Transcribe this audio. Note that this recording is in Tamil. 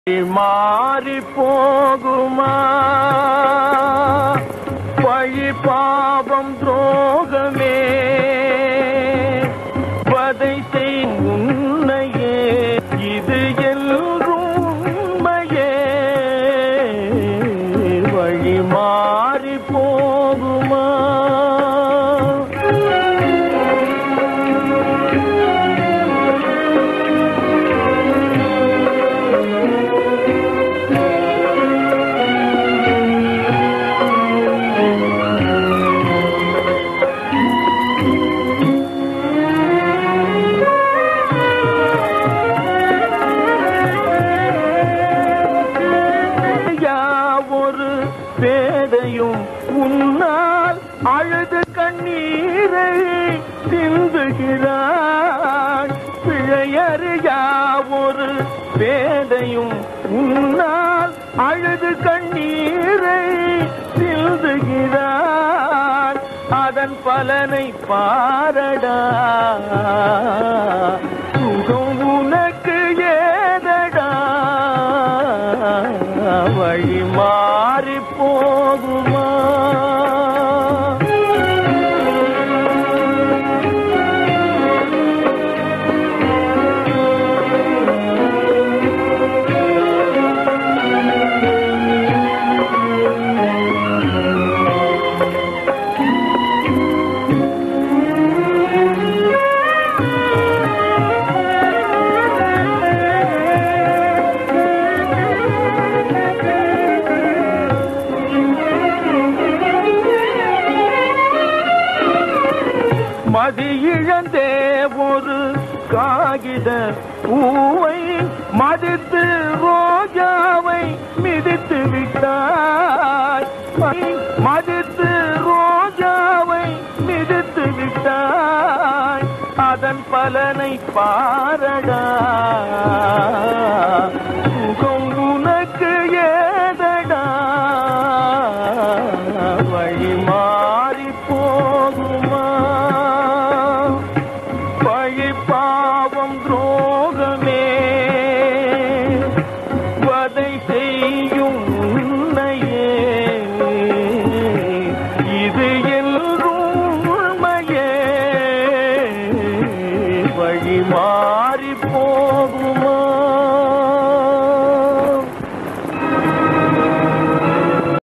மாறி போகுமா பழி பாவம் துரோகமே வதை செய் உன்னையே இது என்றும் உண்மையே வழி மாறி போகுமா ஐயா, ஒரு பேதையும் உன்னால் அழுது கண்ணீரை சிந்துகிறாள் பிழையறியா ஒரு பேதையும் உன்னால் அழுது கண்ணீரை சிந்துகிறாள் அதன் பலனை பாரடா சுகம் உனக்கு ஏதடா வழி மாறி போகுமா மதி இழந்தே ஒரு காகித பூவை மதித்து ரோஜாவை மிதித்து விட்டாய் மதித்து ரோஜாவை மிதித்து விட்டாய் அதன் பலனை பாரடா